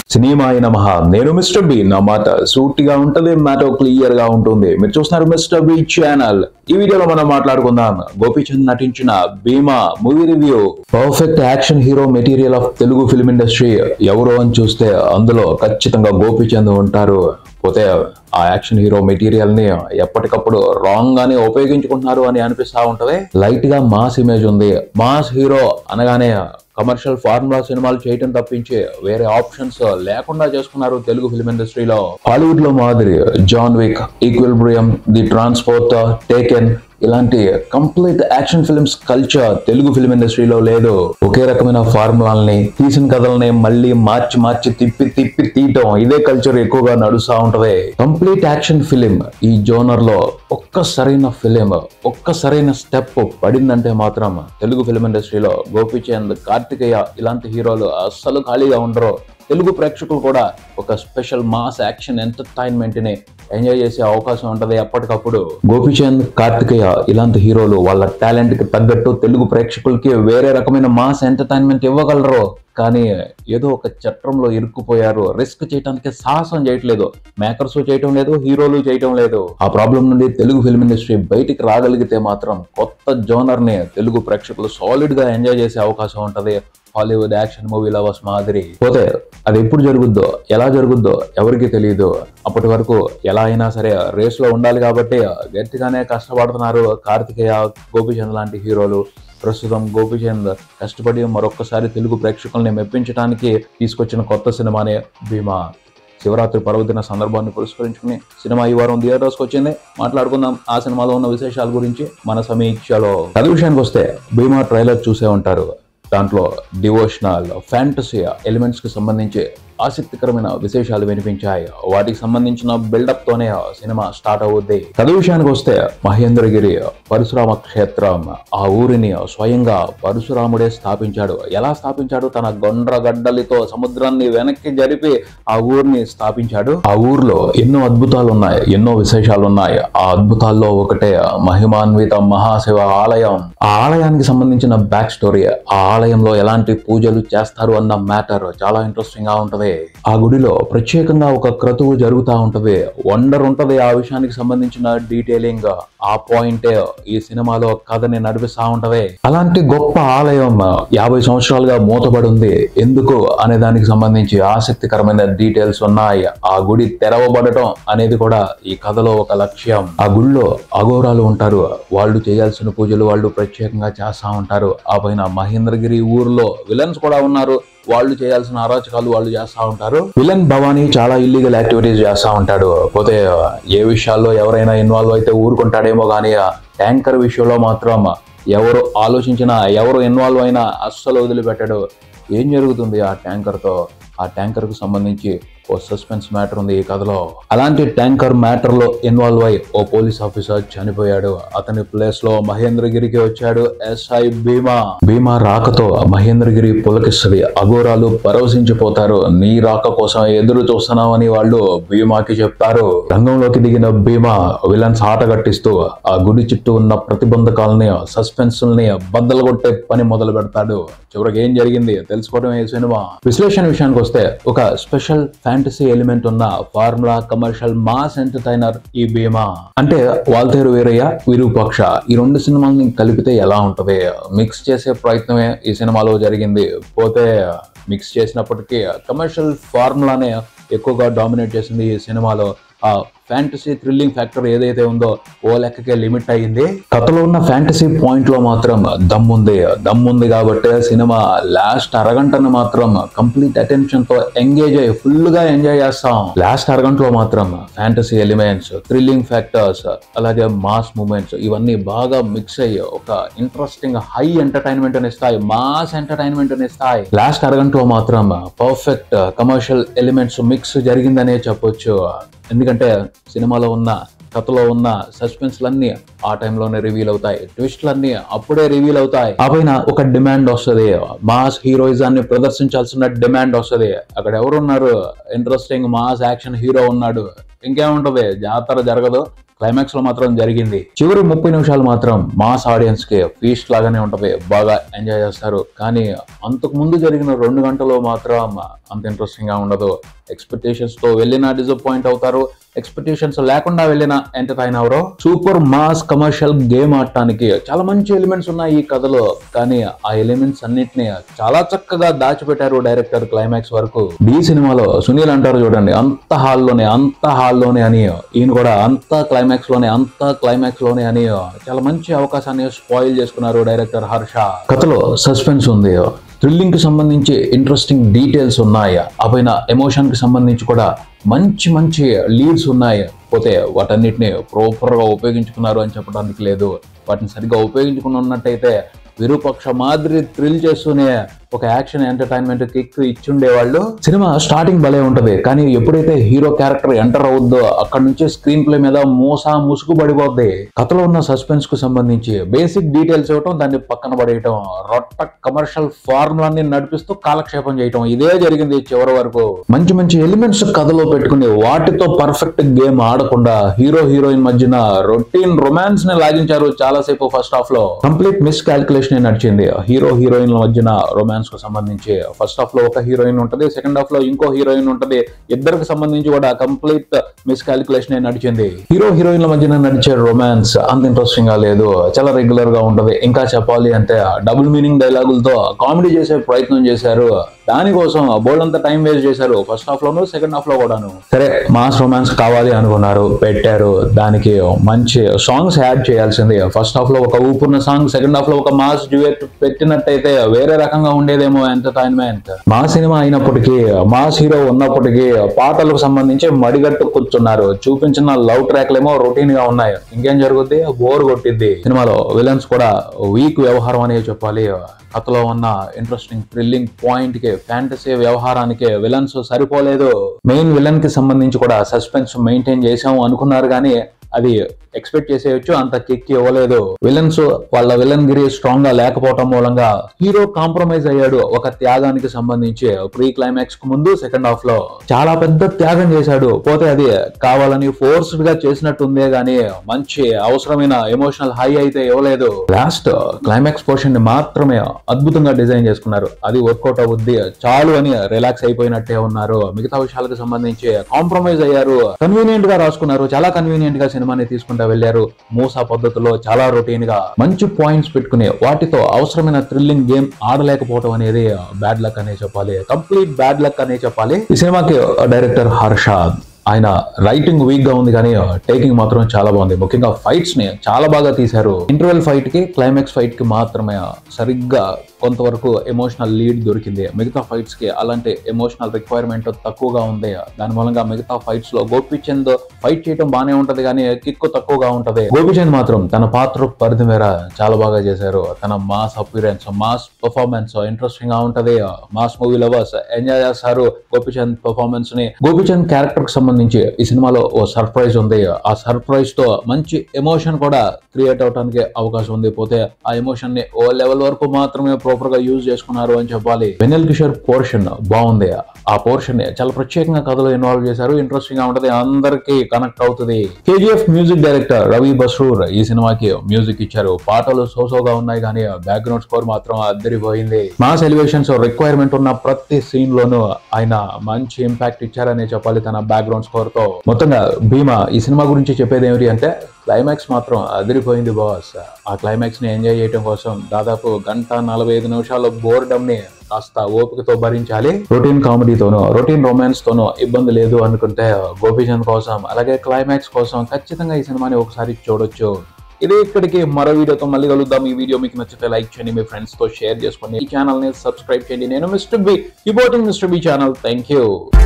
cinema అయిన మహా నేను మిస్టర్ బి నా మాట సూటిగా ఉంటది మ్యాటర్ క్లియర్ గా ఉంటుంది మీరు చూస్తున్నారు మిస్టర్ బి ఛానల్ ఈ వీడియోలో మనం మాట్లాడుకుందాం గోపీచంద్ నటించిన Bheema movie review perfect action hero material of Telugu film industry ఎవరు అని చూస్తే అందులో ఖచ్చితంగా గోపీచంద్ ఉంటారు పోతే ఆ యాక్షన్ హీరో మెటీరియల్ ని ఎప్పటికప్పుడు రాంగ్ గానే ఉపయోగించుకుంటున్నారు అని అనిపిస్తా ఉంటది లైట్ గా మాస్ ఇమేజ్ ఉంది మాస్ హీరో అనగానే కమర్షియల్ ఫార్ములా సినిమాలు చేయటం తప్పించి వేరే ఆప్షన్స్ లేకుండా చేసుకున్నారు తెలుగు ఫిల్మ్ ఇండస్ట్రీలో హాలీవుడ్ లో మాదిరి John Wick Equilibrium the Transport Taken ఇలాంటి complete action films culture Telugu film ఇండస్ట్రీలో లేదు ఒకే రకమైన ఫార్ములాల్ని తీసిన కథల్ని మళ్ళీ మార్చి మార్చి తిప్పి తిప్పి తీయటం ఇదే కల్చర్ ఎక్కువగా నడుస్తూ ఉంటది కంప్లీట్ యాక్షన్ ఫిలిం ఈ జోనర్ లో ఒక్క సరైన ఫిలిం ఒక్క సరైన స్టెప్ పడిందంటే మాత్రం తెలుగు ఫిల్మ్ ఇండస్ట్రీలో గోపీచంద్ కార్తికేయ ఇలాంటి హీరోలు అస్సలు ఖాళీగా ఉండరు తెలుగు ప్రేక్షకులు కూడా ఒక స్పెషల్ మాస్ యాక్షన్ ఎంటర్టైన్మెంట్ ని ఎంజాయ్ చేసే అవకాశం ఉంటది ఎప్పటికప్పుడు గోపీచంద్ కార్తికేయ ఇలాంటి హీరోలు వాళ్ళ టాలెంట్ కి తగ్గట్టు తెలుగు ప్రేక్షకులకి వేరే రకమైన మాస్ ఎంటర్టైన్మెంట్ ఇవ్వగలరు కానీ ఏదో ఒక చట్రంలో ఇరుక్కుపోయారు రిస్క్ చేయడానికి సాహసం చేయట్లేదు మేకర్స్ చేయటం లేదు హీరోలు చేయటం లేదు ఆ ప్రాబ్లం నుండి తెలుగు ఫిల్మ్ ఇండస్ట్రీ బయటికి రాగలిగితే మాత్రం కొత్త జోనర్ ని తెలుగు ప్రేక్షకులు సాలిడ్ గా ఎంజాయ్ చేసే అవకాశం ఉంటది హాలీవుడ్ యాక్షన్ మూవీ లవర్స్ మాదిరి పోతే అది ఎప్పుడు జరుగుద్దో ఎలా జరుగుద్దో ఎవరికి తెలియదు అప్పటి వరకు ఎలా అయినా సరే రేస్ లో ఉండాలి కాబట్టి గట్టిగానే కష్టపడుతున్నారు కార్తికేయ గోపిచంద్ లాంటి హీరోలు ప్రస్తుతం గోపిచంద్ కష్టపడి మరొక్కసారి తెలుగు ప్రేక్షకుల్ని మెప్పించడానికి తీసుకొచ్చిన కొత్త సినిమానే భీమా శివరాత్రి పర్వదిన సందర్భాన్ని పురస్కరించుకుని సినిమా ఈ వారం థియేటర్స్కి వచ్చింది మాట్లాడుకుందాం ఆ సినిమాలో ఉన్న విశేషాల గురించి మన సమీక్షలో కథ విషయానికి వస్తే భీమా ట్రైలర్ చూసే ఉంటారు దాంట్లో డివోషనల్ ఫ్యాంటసీ ఎలిమెంట్స్ కి సంబంధించి ఆసక్తికరమైన విశేషాలు వినిపించాయి వాటికి సంబంధించిన బిల్డప్ తోనే సినిమా స్టార్ట్ అవుద్ది కథ విషయానికి వస్తే మహేంద్రగిరి పరశురామ క్షేత్రం ఆ ఊరిని స్వయంగా పరశురాముడే స్థాపించాడు ఎలా స్థాపించాడు తన గొండ్రగడ్డలితో సముద్రాన్ని వెనక్కి జరిపి ఆ ఊరిని స్థాపించాడు ఆ ఊర్లో ఎన్నో అద్భుతాలు ఉన్నాయి ఎన్నో విశేషాలు ఉన్నాయి ఆ అద్భుతాల్లో ఒకటే మహిమాన్విత మహాశివ ఆలయం ఆ ఆలయానికి సంబంధించిన బ్యాక్ స్టోరీ ఆ ఆలయంలో ఎలాంటి పూజలు చేస్తారు అన్న మ్యాటర్ చాలా ఇంట్రెస్టింగ్ గా ఉంటది ఆ గుడిలో ప్రత్యేకంగా ఒక క్రతువు జరుగుతూ ఉంటది వండర్ ఉంటది ఆ విషయానికి సంబంధించిన డీటెయిలింగ్ ఆ పాయింటే ఈ సినిమాలో కథని నడిపిస్తా ఉంటది అలాంటి గొప్ప ఆలయం యాభై సంవత్సరాలుగా మూతబడి ఉంది ఎందుకు అనే దానికి సంబంధించి ఆసక్తికరమైన డీటెయిల్స్ ఉన్నాయి ఆ గుడి తెరవబడటం అనేది కూడా ఈ కథలో ఒక లక్ష్యం ఆ గుడిలో అఘోరాలు ఉంటారు వాళ్ళు చేయాల్సిన పూజలు వాళ్ళు ప్రత్యేకంగా చేస్తా ఉంటారు ఆ పైన మహేంద్రగిరి ఊర్లో విలన్స్ కూడా ఉన్నారు వాళ్ళు చేయాల్సిన అరాచకాలు వాళ్ళు చేస్తా ఉంటారు విలన్ భవానీ చాలా ఇల్లీగల్ యాక్టివిటీస్ చేస్తా ఉంటాడు పోతే ఏ విషయాల్లో ఎవరైనా ఇన్వాల్వ్ అయితే ఊరుకుంటాడేమో కానీ ఆ ట్యాంకర్ విషయంలో మాత్రం ఎవరు ఆలోచించినా ఎవరు ఇన్వాల్వ్ అయినా అస్సలు వదిలిపెట్టాడు ఏం జరుగుతుంది ఆ ట్యాంకర్తో ఆ ట్యాంకర్కు సంబంధించి ఓ సస్పెన్స్ మ్యాటర్ ఉంది ఈ కథలో అలాంటి ట్యాంకర్ మ్యాటర్ లో ఇన్వాల్వ్ అయి ఓ పోలీస్ ఆఫీసర్ చనిపోయాడు అతని ప్లేస్ లో మహేంద్రగిరికి వచ్చాడు ఎస్ఐ భీమా భీమా రాకతో మహేంద్రగిరి పులకిస్తుంది అఘోరాలు పరవశించిపోతారు నీ రాక కోసం ఎదురు చూస్తున్నామని వాళ్ళు భీమాకి చెప్తారు రంగంలోకి దిగిన భీమా విలన్స్ ఆట కట్టిస్తూ ఆ గుడి చుట్టూ ఉన్న ప్రతిబంధకాలని సస్పెన్స్ ని బద్దలు కొట్టే పని మొదలు పెడతాడు చివరికి ఏం జరిగింది తెలుసుకోవడం ఈ సినిమా విశ్లేషణ విషయానికి వస్తే ఒక స్పెషల్ ఫ్యాంటసీ ఎలిమెంట్ ఉన్న ఫార్ములా కమర్షియల్ మాస్ ఎంటర్టైనర్ ఈ భీమా అంటే వాల్తేరు వీరయ్య విరూపాక్ష ఈ రెండు సినిమాల్ని కలిపితే ఎలా ఉంటది మిక్స్ చేసే ప్రయత్నమే ఈ సినిమాలో జరిగింది పోతే మిక్స్ చేసినప్పటికీ కమర్షియల్ ఫార్ములానే ఎక్కువగా డామినేట్ చేసింది ఈ సినిమాలో ఆ ఫ్యాంటసీ థ్రిల్లింగ్ ఫ్యాక్టర్ ఏదైతే ఉందో ఓ లెక్కకే లిమిట్ అయ్యింది కథలో ఉన్న ఫ్యాంటసీ పాయింట్ లో మాత్రం దమ్ముంది దమ్ముంది కాబట్టి సినిమా లాస్ట్ అరగంటను మాత్రం కంప్లీట్ అటెన్షన్ తో ఎంగేజ్ అయ్యి ఫుల్ గా ఎంజాయ్ చేస్తాం లాస్ట్ అరగంటలో మాత్రం ఫ్యాంటసీ ఎలిమెంట్స్ థ్రిల్లింగ్ ఫ్యాక్టర్స్ అలాగే మాస్ మూమెంట్స్ ఇవన్నీ బాగా మిక్స్ అయ్యి ఒక ఇంట్రెస్టింగ్ హై ఎంటర్టైన్మెంట్ అని ఇస్తాయి మాస్ ఎంటర్టైన్మెంట్ అని ఇస్తాయి లాస్ట్ అరగంటలో మాత్రం పర్ఫెక్ట్ కమర్షియల్ ఎలిమెంట్స్ మిక్స్ జరిగిందనే చెప్పొచ్చు ఎందుకంటే సినిమాలో ఉన్న కథలో ఉన్న సస్పెన్స్లన్నీ ఆ టైంలోనే రివీల్ అవుతాయి ట్విస్ట్లన్నీ అప్పుడే రివీల్ అవుతాయి ఆ పైన ఒక డిమాండ్ వస్తుంది మాస్ హీరోయిజాన్ని ప్రదర్శించాల్సిన డిమాండ్ వస్తుంది అక్కడ ఎవరున్నారు ఇంట్రెస్టింగ్ మాస్ యాక్షన్ హీరో ఉన్నాడు ఇంకేముంటది జాతర జరగదు క్లైమాక్స్ లో మాత్రం జరిగింది చివరి ముప్పై నిమిషాలు మాత్రం మాస్ ఆడియన్స్ కి ఫీస్ట్ లాగానే ఉంటది బాగా ఎంజాయ్ చేస్తారు కానీ అంతకు ముందు జరిగిన రెండు గంటలు మాత్రం అంత ఇంట్రెస్టింగ్ గా ఉండదు ఎక్స్పెక్టేషన్స్ తో వెళ్ళినా డిసప్పాయింట్ అవుతారు ఎక్స్పెక్టేషన్స్ లేకుండా వెళ్ళిన ఎంటర్టైన్ అవరో సూపర్ మాస్ కమర్షియల్ గేమ్ ఆడటానికి చాలా మంచి ఎలిమెంట్స్ ఉన్నాయి ఈ కథలో కానీ ఆ ఎలిమెంట్స్ అన్నిటిని చాలా చక్కగా దాచిపెట్టారు డైరెక్టర్ క్లైమాక్స్ వరకు ఈ సినిమాలో సునీల్ అంటారు చూడండి అంత హాల్లోనే అంత హాల్లోనే అని ఈయన కూడా అంత క్లైమాక్స్ లోనే అంత క్లైమాక్స్ లోనే అని చాలా మంచి అవకాశాన్ని స్పాయిల్ చేసుకున్నారు డైరెక్టర్ హర్ష కథలో సస్పెన్స్ ఉంది థ్రిల్లింగ్ కి సంబంధించి ఇంట్రెస్టింగ్ డీటెయిల్స్ ఉన్నాయి ఆ పైన ఎమోషన్ కి సంబంధించి కూడా మంచి మంచి లీడ్స్ ఉన్నాయి పోతే వాటన్నిటిని ప్రాపర్ గా ఉపయోగించుకున్నారు అని చెప్పడానికి లేదు వాటిని సరిగ్గా ఉపయోగించుకుని ఉన్నట్టయితే విరూపక్ష మాదిరి థ్రిల్ చేస్తూనే ఒక యాక్షన్ ఎంటర్టైన్మెంట్ కిక్ ఇచ్చుండేవాళ్ళు సినిమా స్టార్టింగ్ భలే ఉంటది కానీ ఎప్పుడైతే హీరో క్యారెక్టర్ ఎంటర్ అవుద్దో అక్కడ నుంచి స్క్రీన్ ప్లే మీద మోసా ముసుగు పడిపోద్ది కథలో ఉన్న సస్పెన్స్ కు సంబంధించి బేసిక్ డీటెయిల్స్ ఇవ్వటం దాన్ని పక్కన పడేయటం రొట్ట కమర్షియల్ ఫార్ములాన్ని నడిపిస్తూ కాలక్షేపం చేయటం ఇదే జరిగింది చివరి వరకు మంచి మంచి ఎలిమెంట్స్ కథలో పెట్టుకుని వాటితో పర్ఫెక్ట్ గేమ్ ఆడకుండా హీరో హీరోయిన్ మధ్యన రొటీన్ రొమాన్స్ ని లాగించారు చాలా సేపు ఫస్ట్ హాఫ్ లో కంప్లీట్ మిస్ క్యాల్కులేషన్ నడిచింది హీరో హీరోయిన్ల మధ్యన రొమాన్స్ కు సంబంధించి ఫస్ట్ హాఫ్ లో ఒక హీరోయిన్ ఉంటది సెకండ్ హాఫ్ లో ఇంకో హీరోయిన్ ఉంటది ఇద్దరికి సంబంధించి కూడా కంప్లీట్ మిస్ క్యాల్కులేషన్ నడిచింది హీరో హీరోయిన్ల మధ్యన నడిచే రొమాన్స్ అంత ఇంట్రెస్టింగ్ గా లేదు చాలా రెగ్యులర్ గా ఉంటది ఇంకా చెప్పాలి అంటే డబుల్ మీనింగ్ డైలాగులతో కామెడీ చేసే ప్రయత్నం చేశారు దానికోసం బోల్డ్ అంతా టైం వేస్ట్ చేశారు ఫస్ట్ హాఫ్ లోను సెకండ్ హాఫ్ లో కూడాను సరే మాస్ రొమాన్స్ కావాలి అనుకున్నారు పెట్టారు దానికి మంచి సాంగ్స్ యాడ్ చేయాల్సింది ఫస్ట్ హాఫ్ లో ఒక ఊపున్న సాంగ్ సెకండ్ హాఫ్ లో ఒక మాస్ డ్యూయట్ పెట్టినట్టయితే వేరే రకంగా ఉండేదేమో ఎంటర్టైన్మెంట్ మా సినిమా అయినప్పటికీ మాస్ హీరో ఉన్నప్పటికీ పాటలకు సంబంధించి మడిగట్టు కూర్చున్నారు చూపించిన లవ్ ట్రాక్లేమో రొటీన్ గా ఉన్నాయి ఇంకేం జరుగుద్ది బోర్ కొట్టిద్ది సినిమాలో విలన్స్ కూడా వీక్ వ్యవహారం అనే చెప్పాలి కథలో ఉన్న ఇంట్రెస్టింగ్ థ్రిల్లింగ్ పాయింట్ కి ఫ్యాంటసీ వ్యవహారానికి విలన్స్ సరిపోలేదు మెయిన్ విలన్ కి సంబంధించి కూడా సస్పెన్స్ మెయింటైన్ చేసాము అనుకున్నారు కానీ అది ఎక్స్పెక్ట్ చేసేయచ్చు అంత కిక్ ఇవ్వలేదు విలన్స్ వాళ్ళ విలన్ గిరి స్ట్రాంగ్ గా లేకపోవటం మూలంగా హీరో కాంప్రమైజ్ అయ్యాడు ఒక త్యాగానికి సంబంధించి ప్రీ క్లైమాక్స్ కు ముందు సెకండ్ హాఫ్ లో చాలా పెద్ద త్యాగం చేశాడు పోతే అది కావాలని ఫోర్స్డ్ గా చేసినట్టుందే గానీ మంచి అవసరమైన ఎమోషనల్ హై అయితే ఇవ్వలేదు లాస్ట్ క్లైమాక్స్ పోర్షన్ ని మాత్రమే అద్భుతంగా డిజైన్ చేసుకున్నారు అది వర్కౌట్ అవుద్ది చాలు అని రిలాక్స్ అయిపోయినట్టే ఉన్నారు మిగతా విషయాలకు సంబంధించి కాంప్రమైజ్ అయ్యారు కన్వీనియంట్ గా రాసుకున్నారు చాలా కన్వీనియంట్ గా సినిమాని తీసుకుంటా వెళ్ళారు మూసా పద్ధతిలో చాలా రొటీన్ గా మంచి పాయింట్స్ పెట్టుకుని వాటితో అవసరమైన థ్రిల్లింగ్ గేమ్ ఆడలేకపోవడం అనేది బ్యాడ్ లక్ అనే చెప్పాలి కంప్లీట్ బ్యాడ్ లక్ అనే చెప్పాలి ఈ సినిమాకి డైరెక్టర్ హర్షాద్ ఆయన రైటింగ్ వీక్ గా ఉంది కానీ టేకింగ్ మాత్రం చాలా బాగుంది ముఖ్యంగా ఫైట్స్ ని చాలా బాగా తీశారు ఇంటర్వెల్ ఫైట్ కి క్లైమాక్స్ ఫైట్ కి మాత్రమే సరిగ్గా కొంతవరకు ఎమోషనల్ లీడ్ దొరికింది మిగతా ఫైట్స్ కి అలాంటి ఎమోషనల్ రిక్వైర్మెంట్ తక్కువగా ఉంది దాని మూలంగా మిగతా ఫైట్స్ లో గోపిచంద్ ఫైట్ చేయడం బానే ఉంటది కానీ కిక్ తక్కువగా ఉంటది గోపిచంద్ మాత్రం తన పాత్ర పరిధి మేర చాలా బాగా చేశారు తన mass appearance mass performance interesting గా ఉంటది మాస్ మూవీ లవర్స్ ఎంజాయ్ చేస్తారు గోపిచంద్ పర్ఫార్మెన్స్ ని గోపిచంద్ క్యారెక్టర్ కి సంబంధించి ఈ సినిమాలో ఓ సర్ప్రైజ్ ఉంది ఆ సర్ప్రైజ్ తో మంచి ఎమోషన్ కూడా క్రియేట్ అవడానికి అవకాశం ఉంది పోతే ఆ ఎమోషన్ ని ఓ లెవెల్ వరకు మాత్రమే ప్రాపర్ గా యూజ్ చేసుకున్నారు అని చెప్పాలి వెనెల్ కిషోర్ పోర్షన్ బాగుంది ఆ పోర్షన్ ని చాలా ప్రత్యేకంగా కథలో ఇన్వాల్వ్ చేశారు ఇంట్రెస్టింగ్ గా ఉంటది అందరికి కనెక్ట్ అవుతుంది KGF music director Ravi Basrur ఈ సినిమాకి మ్యూజిక్ ఇచ్చారు పాటలు సోసోగా ఉన్నాయి కానీ బ్యాక్గ్రౌండ్ స్కోర్ మాత్రం అద్దరిపోయింది మాస్ ఎలివేషన్స్ రిక్వైర్మెంట్ ఉన్న ప్రతి సీన్ లోనూ ఆయన మంచి ఇంపాక్ట్ ఇచ్చారనే చెప్పాలి తన బ్యాక్గ్రౌండ్ స్కోర్ తో మొత్తంగా భీమా ఈ సినిమా గురించి చెప్పేది ఏమిటి అంటే క్లైమాక్స్ మాత్రం అదిరిపోయింది బాస్ ఆ క్లైమాక్స్ ని ఎంజాయ్ చేయడం కోసం దాదాపు గంట నలభై ఐదు నిమిషాల బోర్డమ్ ని కాస్త ఓపికతో భరించాలి రొటీన్ కామెడీతోనో రొటీన్ రొమాన్స్ తోనో ఇబ్బంది లేదు అనుకుంటే గోపీచంద్ కోసం అలాగే క్లైమాక్స్ కోసం ఖచ్చితంగా ఈ సినిమాని ఒకసారి చూడొచ్చు ఇది ఇక్కడికి మరో వీడియోతో మళ్ళీ కలుద్దాం ఈ వీడియో మీకు నచ్చితే లైక్ చేయండి మీ ఫ్రెండ్స్ తో షేర్ చేసుకోండి ఈ ఛానల్ ని సబ్స్క్రైబ్ చేయండి నేను Mister B reporting Mister B channel thank you